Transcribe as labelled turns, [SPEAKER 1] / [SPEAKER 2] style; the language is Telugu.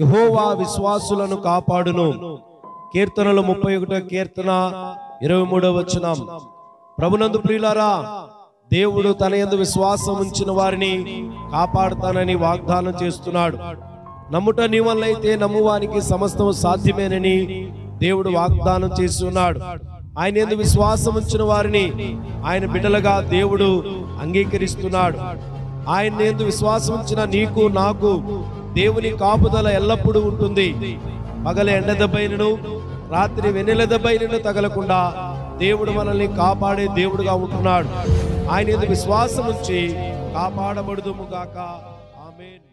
[SPEAKER 1] యెహోవా విశ్వాసులను కాపాడును కీర్తనలు ముప్పై ఒకటో కీర్తన ఇరవై మూడో వచనం ప్రభునందు ప్రియులారా దేవుడు తన యందు విశ్వాసం ఉంచిన వారిని కాపాడుతానని వాగ్దానం చేస్తున్నాడు నమ్ముట నీ వల్లైతే నమ్మువానికి సమస్తం సాధ్యమేనని దేవుడు వాగ్దానం చేస్తున్నాడు ఆయన ఎందు విశ్వాసం ఉంచిన వారిని ఆయన బిడ్డలుగా దేవుడు అంగీకరిస్తున్నాడు ఆయన ఎందు విశ్వాసం ఉంచిన నీకు నాకు దేవుని కాపుదల ఎల్లప్పుడూ ఉంటుంది పగల ఎండ దెబ్బైనను రాత్రి వెన్నెల దెబ్బైనను తగలకుండా దేవుడు మనల్ని కాపాడే దేవుడుగా ఉంటున్నాడు ఆయన ఎందు విశ్వాసం ఉంచి కాపాడబడుదుము గాక ఆమేన్